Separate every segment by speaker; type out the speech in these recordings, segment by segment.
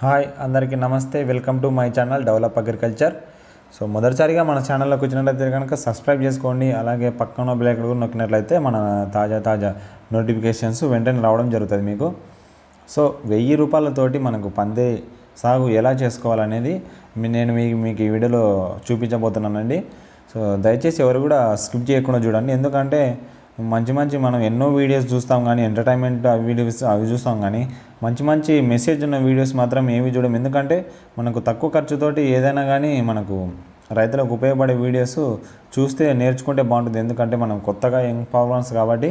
Speaker 1: hi అందరికీ నమస్తే welcome to my channel develop agriculture so మొదటిసారిగా మన ఛానల్లోకి వచ్చినట్లయితే కనుక సబ్స్క్రైబ్ చేసుకోండి అలాగే పక్కన బెల్ ఐకాన్ కూడా నొక్కినట్లయితే మన తాజా తాజా నోటిఫికేషన్స్ వెంటనే రావడం జరుగుతుంది మీకు సో వెయ్యి రూపాయలతోటి మనకు పందే సాగు ఎలా చేసుకోవాలనేది మీ- నేను మీకు మీకు ఈ వీడియోలో చూపించబోతున్నానండి సో దయచేసి ఎవరు కూడా స్కిప్ చేయకుండా చూడండి ఎందుకంటే మంచి మంచి మనం ఎన్నో వీడియోస్ చూస్తాం కానీ ఎంటర్టైన్మెంట్ వీడియోస్ అవి చూస్తాం కానీ మంచి మంచి మెసేజ్ ఉన్న వీడియోస్ మాత్రం ఏవి చూడం ఎందుకంటే మనకు తక్కువ ఖర్చుతోటి ఏదైనా కానీ మనకు రైతులకు ఉపయోగపడే వీడియోస్ చూస్తే నేర్చుకుంటే బాగుంటుంది ఎందుకంటే మనం కొత్తగా యంగ్ పర్ఫార్మెన్స్ కాబట్టి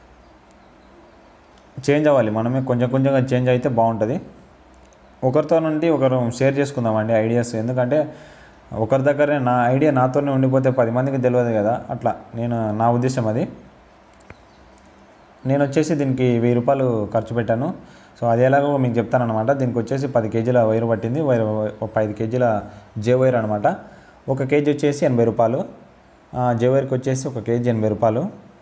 Speaker 1: చేంజ్ అవ్వాలి మనమే కొంచెం కొంచెంగా చేంజ్ అయితే బాగుంటుంది ఒకరితో నుండి ఒకరు షేర్ చేసుకుందామండి ఐడియాస్ ఎందుకంటే ఒకరి దగ్గరే నా ఐడియా నాతోనే ఉండిపోతే పది మందికి తెలియదు కదా అట్లా నేను నా ఉద్దేశం అది నేను వచ్చేసి దీనికి వెయ్యి రూపాయలు ఖర్చు పెట్టాను సో అది ఎలాగో మీకు చెప్తానమాట దీనికి వచ్చేసి పది కేజీల వైర్ పట్టింది వైర్ ఒక ఐదు కేజీల జే వైర్ అనమాట ఒక కేజీ వచ్చేసి ఎనభై రూపాయలు ఆ, జే వైర్కి వచ్చేసి ఒక కేజీ ఎనభై రూపాయలు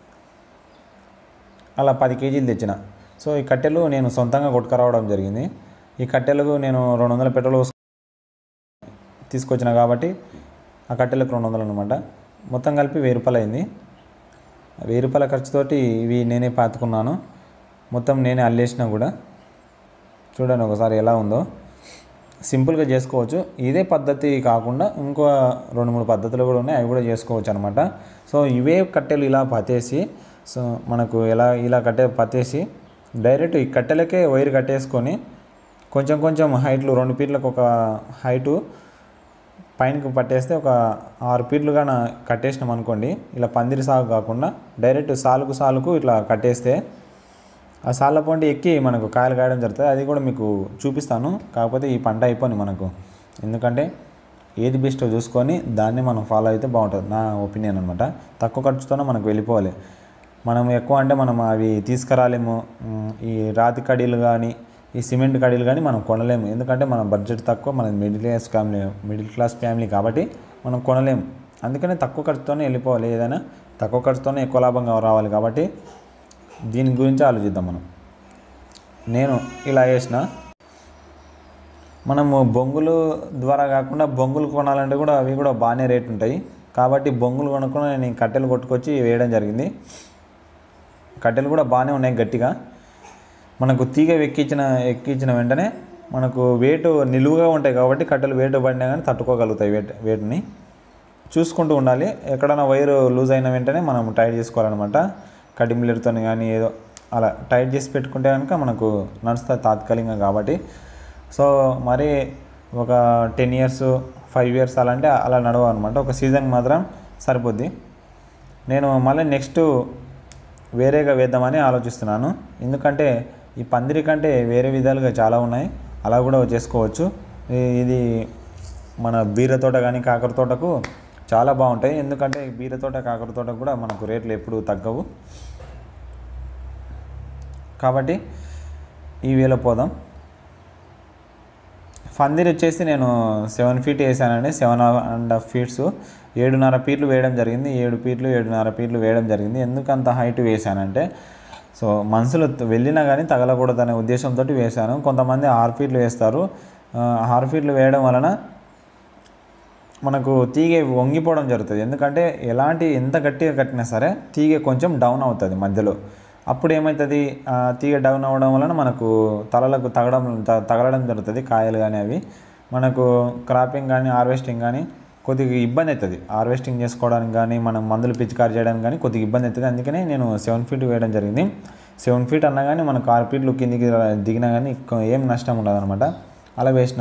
Speaker 1: అలా పది కేజీలు తెచ్చిన సో ఈ కట్టెలు నేను సొంతంగా కొట్టుకురావడం జరిగింది ఈ కట్టెలకు నేను రెండు వందల పెట్రోల్ పోసు- తీసుకొచ్చిన కాబట్టి ఆ కట్టెలకు రెండు వందలు అనమాట మొత్తం కలిపి వెయ్యి రూపాయలు అయింది వెయ్యి రూపాయల ఖర్చుతోటి ఇవి నేనే పాతుకున్నాను మొత్తం నేనే అల్లేసినా కూడా చూడండి ఒకసారి ఎలా ఉందో సింపుల్గా చేసుకోవచ్చు ఇదే పద్ధతి కాకుండా ఇంకో రెండు మూడు పద్ధతులు కూడా ఉన్నాయి అవి కూడా చేసుకోవచ్చు అనమాట సో ఇవే కట్టెలు ఇలా పతేసి సో మనకు ఎలా ఇలా కట్టే పతేసి డైరెక్ట్ ఈ కట్టెలకే వైర్ కట్టేసుకొని కొంచెం కొంచెం హైట్లు రెండు ఫీట్లకు ఒక హైటు పైనకి పట్టేస్తే ఒక ఆరు ఫీట్లుగా కట్టేసినాం అనుకోండి ఇలా పందిరి సాగు కాకుండా డైరెక్ట్ సాలుకు సాలుకు ఇట్లా కట్టేస్తే ఆ సాళ్ళ పొంటి ఎక్కి మనకు కాయలు కాయడం జరుగుతుంది అది కూడా మీకు చూపిస్తాను కాకపోతే ఈ పంట అయిపోయింది మనకు ఎందుకంటే ఏది బెస్టో చూసుకొని దాన్ని మనం ఫాలో అయితే బాగుంటుంది నా ఒపీనియన్ అనమాట తక్కువ ఖర్చుతోనే మనకు వెళ్ళిపోవాలి మనం ఎక్కువ అంటే మనం అవి తీసుకురాలేము ఉమ్, ఈ రాతి కడీలు కానీ ఈ సిమెంట్ కడీలు కానీ మనం కొనలేము ఎందుకంటే మన బడ్జెట్ తక్కువ మన middle class family middle class family కాబట్టి మనం కొనలేము అందుకనే తక్కువ ఖర్చుతోనే వెళ్ళిపోవాలి ఏదైనా తక్కువ ఖర్చుతోనే ఎక్కువ లాభంగా రావాలి కాబట్టి దీని గురించి ఆలోచిద్దాం మనం నేను ఇలా వేసిన మనము బొంగులు ద్వారా కాకుండా బొంగులు కొనాలంటే కూడా అవి కూడా బాగానే రేట్ ఉంటాయి కాబట్టి బొంగులు కొనుక్కొని నేను ఈ కట్టెలు కొట్టుకొచ్చి వేయడం జరిగింది కట్టెలు కూడా బాగానే ఉన్నాయి గట్టిగా మనకు తీగ ఎక్కించిన ఎక్కించిన వెంటనే మనకు వేటు నిలువుగా ఉంటాయి కాబట్టి కట్టెలు వేటు పడినా కానీ తట్టుకోగలుగుతాయి వేట్ వేటుని చూసుకుంటూ ఉండాలి ఎక్కడైనా వైరు లూజ్ అయిన వెంటనే మనం టైట్ చేసుకోవాలన్నమాట కటింగ్లర్తో కానీ ఏదో అలా టైట్ చేసి పెట్టుకుంటే కనుక మనకు నడుస్తుంది తాత్కాలికంగా కాబట్టి సో మరి ఒక టెన్ ఇయర్స్ ఫైవ్ ఇయర్స్ అలా అంటే అలా నడవ అనమాట ఒక సీజన్ మాత్రం సరిపోద్ది నేను మళ్ళీ నెక్స్ట్ వేరేగా వేద్దామని ఆలోచిస్తున్నాను ఎందుకంటే ఈ పందిరి కంటే వేరే విధాలుగా చాలా ఉన్నాయి అలా కూడా చేసుకోవచ్చు ఈ- ఇది మన బీర తోట కానీ కాకర తోటకు చాలా బాగుంటాయి ఎందుకంటే ఈ బీర తోట కాకర తోట కూడా మనకు రేట్లు ఎప్పుడు తగ్గవు కాబట్టి ఈ వేలో పోదాం పందిరి వచ్చేసి నేను సెవెన్ ఫీట్ వేసానండి సెవెన్ అండ్ హాఫ్ ఫీట్స్ ఏడున్నర ఫీట్లు వేయడం జరిగింది ఏడు ఫీట్లు ఏడున్నర ఫీట్లు వేయడం జరిగింది ఎందుకు అంత హైట్ వేసానంటే సో మనుషులు త- వెళ్ళినా కానీ తగలకూడదనే ఉద్దేశంతో వేశాను కొంతమంది ఆరు ఫీట్లు వేస్తారు ఆ, ఆరు ఫీట్లు వేయడం వలన మనకు తీగ వంగిపోవడం జరుగుతుంది ఎందుకంటే ఎలాంటి ఎంత గట్టిగా కట్టినా సరే తీగ కొంచెం డౌన్ అవుతుంది మధ్యలో అప్పుడు ఏమవుతుంది ఆ తీగ డౌన్ అవ్వడం వలన మనకు తలలకు తగడం త- తగలడం జరుగుతుంది కాయలు కానీ అవి మనకు క్రాపింగ్ కానీ హార్వెస్టింగ్ కానీ కొద్దిగా ఇబ్బంది అవుతుంది హార్వెస్టింగ్ చేసుకోవడానికి కానీ మనం మందులు పిచికారి చేయడానికి కానీ కొద్దిగా ఇబ్బంది అవుతుంది అందుకనే నేను సెవెన్ ఫీట్ వేయడం జరిగింది సెవెన్ ఫీట్ అన్నా కానీ మనకు ఆరు ఫీట్లు కిందికి దిగినా కానీ ఎక్కువ ఏం నష్టం ఉండదు అనమాట అలా వేసిన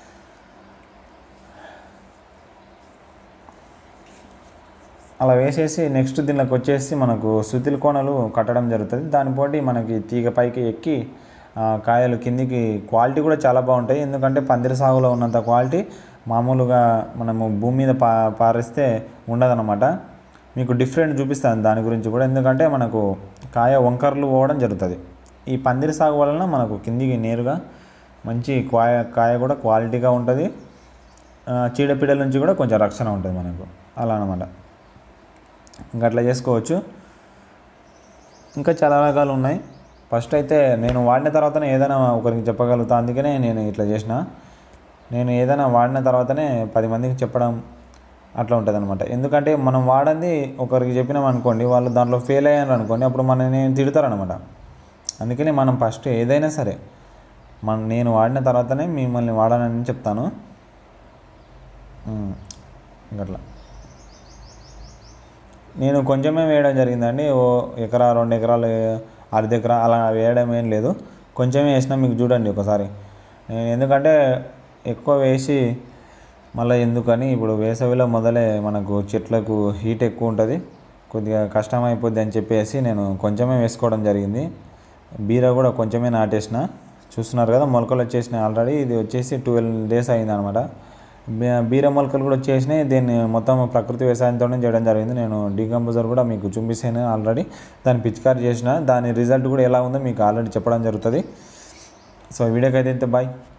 Speaker 1: అలా వేసేసి నెక్స్ట్ దీనిలోకి వచ్చేసి మనకు సుతిల కోణలు కట్టడం జరుగుతుంది దానిపోటి మనకి తీగ పైకి ఎక్కి ఆ, కాయలు కిందికి క్వాలిటీ కూడా చాలా బాగుంటాయి ఎందుకంటే పందిరి సాగులో ఉన్నంత క్వాలిటీ మామూలుగా మనము భూమి మీద పా పారిస్తే ఉండదన్నమాట మీకు డిఫరెంట్ చూపిస్తాను దాని గురించి కూడా ఎందుకంటే మనకు కాయ వంకర్లు పోవడం జరుగుతుంది ఈ పందిరి సాగు వలన మనకు కిందికి నేరుగా మంచి కాయ కాయ కూడా క్వాలిటీగా ఉంటుంది ఆ, చీడపీడల నుంచి కూడా కొంచెం రక్షణ ఉంటుంది మనకు అలా అనమాట ఇంకా అట్లా చేసుకోవచ్చు ఇంకా చాలా రకాలు ఉన్నాయి ఫస్ట్ అయితే నేను వాడిన తర్వాతనే ఏదైనా ఒకరికి చెప్పగలుగుతా అందుకనే నేను ఇట్లా చేసిన నేను ఏదైనా వాడిన తర్వాతనే పది మందికి చెప్పడం అట్లా ఉంటుంది అనమాట ఎందుకంటే మనం వాడంది ఒకరికి చెప్పినాం అనుకోండి వాళ్ళు దాంట్లో ఫెయిల్ అయ్యారు అనుకోండి అప్పుడు మనని తిడతారనమాట అందుకని మనం ఫస్ట్ ఏదైనా సరే మన నేను వాడిన తర్వాతనే మిమ్మల్ని వాడాలని చెప్తాను ఉమ్, గట్లా నేను కొంచెమే వేయడం జరిగిందండి ఓ ఎకరా రెండు ఎకరాలు అర్ధ ఎకరా అలా వేయడం ఏం లేదు కొంచెమే వేసినా మీకు చూడండి ఒకసారి నేను ఎందుకంటే ఎక్కువ వేసి మళ్ళీ ఎందుకని ఇప్పుడు వేసవిలో మొదలే మనకు చెట్లకు హీట్ ఎక్కువ ఉంటుంది కొద్దిగా కష్టం అయిపోద్ది అని చెప్పేసి నేను కొంచెమే వేసుకోవడం జరిగింది బీర కూడా కొంచెమే నాటేసిన చూస్తున్నారు కదా మొలకలు వచ్చేసినాయి ఆల్రెడీ ఇది వచ్చేసి ట్వెల్వ్ డేస్ అయింది అనమాట బీర మొలకలు కూడా వచ్చేసినాయి దీన్ని మొత్తం ప్రకృతి వ్యవసాయంతోనే చేయడం జరిగింది నేను డీకంపోజర్ కూడా మీకు చూపిస్తాను ఆల్రెడీ దాన్ని పిచికారి చేసిన దాని రిజల్ట్ కూడా ఎలా ఉందో మీకు ఆల్రెడీ చెప్పడం జరుగుతుంది సో వీడియోకి అయితే బాయ్